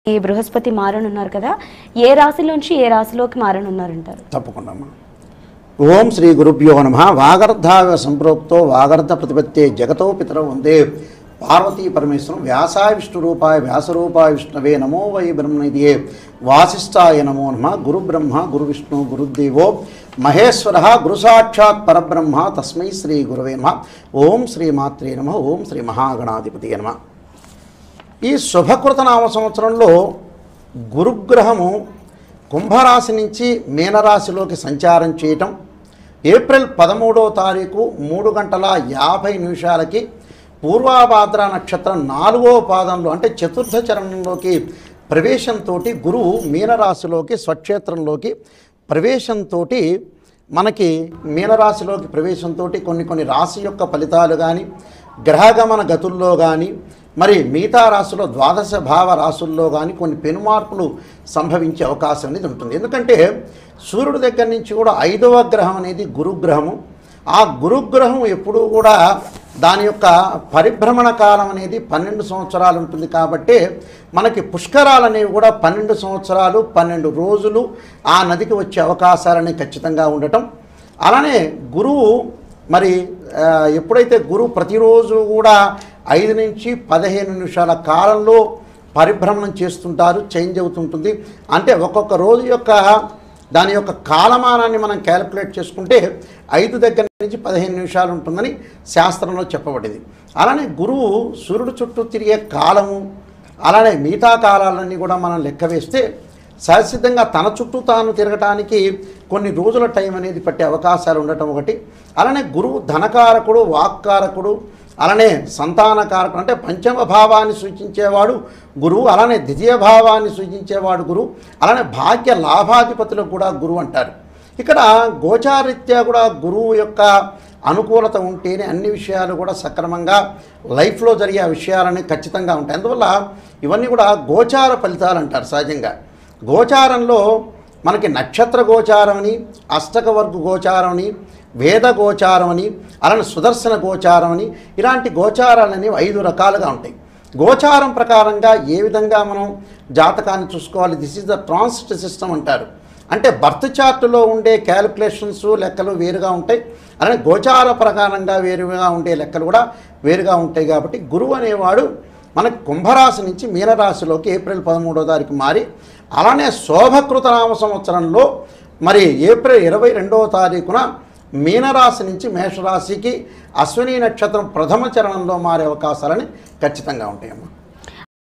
ఈ బృహస్పతి మారనున్నారు కదా ఏ రాశిలోంచి ఏ రాశిలోకి మారనున్నారంటారు తప్పకుండా అమ్మా ఓం శ్రీ గురుభ్యో నమ వాగర్ధావ సంప్రోక్తో వాగర్ధ ప్రతిపత్తే జగతో పితరో వందే పార్వతీ పరమేశ్వరం వ్యాసాయ విష్ణు రూపాయ వ్యాసరూపాయ విష్ణవే నమో వై బ్రహ్మనిధియే వాసిష్ఠాయ నమో నమ గురు బ్రహ్మ గురు విష్ణు గురుదేవో మహేశ్వర గురు సాక్షాత్ పరబ్రహ్మ తస్మై శ్రీ గురవే నమ ఓం శ్రీ మాత్రే నమ ఓం శ్రీ మహాగణాధిపతి నమ ఈ శుభకృత నామ సంవత్సరంలో గురుగ్రహము కుంభరాశి నుంచి మీనరాశిలోకి సంచారం చేయటం ఏప్రిల్ పదమూడవ తారీఖు మూడు గంటల యాభై నిమిషాలకి పూర్వాభాద్ర నక్షత్రం నాలుగో పాదంలో అంటే చతుర్థ చరణంలోకి ప్రవేశంతో గురువు మీనరాశిలోకి స్వక్షేత్రంలోకి ప్రవేశంతో మనకి మీనరాశిలోకి ప్రవేశంతో కొన్ని కొన్ని రాశి యొక్క ఫలితాలు కానీ గ్రహగమన గతుల్లో కానీ మరి మిగతా రాశిలో ద్వాదశ భావ రాశుల్లో కానీ కొన్ని పెనుమార్పులు సంభవించే అవకాశం అనేది ఉంటుంది ఎందుకంటే సూర్యుడి దగ్గర నుంచి కూడా ఐదవ గ్రహం అనేది గురుగ్రహము ఆ గురుగ్రహం ఎప్పుడూ కూడా దాని యొక్క పరిభ్రమణ కాలం అనేది పన్నెండు సంవత్సరాలు ఉంటుంది కాబట్టి మనకి పుష్కరాలు అనేవి కూడా పన్నెండు సంవత్సరాలు పన్నెండు రోజులు ఆ నదికి వచ్చే అవకాశాలని ఖచ్చితంగా ఉండటం అలానే గురువు మరి ఆ, ఎప్పుడైతే గురువు ప్రతిరోజు కూడా ఐదు నుంచి పదిహేను నిమిషాల కాలంలో పరిభ్రమణం చేస్తుంటారు చేంజ్ అవుతుంటుంది అంటే ఒక్కొక్క రోజు యొక్క దాని యొక్క కాలమానాన్ని మనం క్యాలిక్యులేట్ చేసుకుంటే ఐదు దగ్గర నుంచి పదిహేను నిమిషాలు ఉంటుందని శాస్త్రంలో చెప్పబడింది అలానే గురువు సూర్యుడు చుట్టూ తిరిగే కాలము అలానే మిగతా కాలాలన్నీ కూడా మనం లెక్క వేస్తే సహసిద్ధంగా తన చుట్టూ తాను తిరగటానికి కొన్ని రోజుల టైం అనేది పట్టే అవకాశాలు ఉండటం ఒకటి అలానే గురువు ధనకారకుడు వాక్కారకుడు అలానే సంతానకారకుడు అంటే పంచమ భావాన్ని సూచించేవాడు గురువు అలానే ద్వితీయ భావాన్ని సూచించేవాడు గురువు అలానే భాగ్య లాభాధిపతులకు కూడా గురువు అంటారు ఇక్కడ గోచారీత్యా కూడా గురువు యొక్క అనుకూలత ఉంటేనే అన్ని విషయాలు కూడా సక్రమంగా లైఫ్లో జరిగే విషయాలని ఖచ్చితంగా ఉంటాయి అందువల్ల ఇవన్నీ కూడా గోచార ఫలితాలు అంటారు సహజంగా గోచారంలో మనకి నక్షత్ర గోచారం అని అష్టక వర్గ గోచారం అని వేద గోచారం అని అలానే సుదర్శన గోచారం అని ఇలాంటి గోచారాలు అనేవి ఐదు రకాలుగా ఉంటాయి గోచారం ప్రకారంగా ఏ విధంగా మనం జాతకాన్ని చూసుకోవాలి this is the transit system అంటారు అంటే బర్త్ చార్టులో ఉండే క్యాలిక్యులేషన్స్ లెక్కలు వేరుగా ఉంటాయి అలానే గోచార ప్రకారంగా వేరుగా ఉండే లెక్కలు కూడా వేరుగా ఉంటాయి కాబట్టి గురువు అనేవాడు మనకి కుంభరాశి నుంచి మీనరాశిలోకి ఏప్రిల్ పదమూడో తారీఖు మారి అలానే శోభకృత నామ సంవత్సరంలో మరి ఏప్రిల్ ఇరవై రెండవ తారీఖున మీనరాశి నుంచి మేషరాశికి అశ్విని నక్షత్రం ప్రథమ చరణంలో మారే అవకాశాలని ఖచ్చితంగా ఉంటాయమ్మా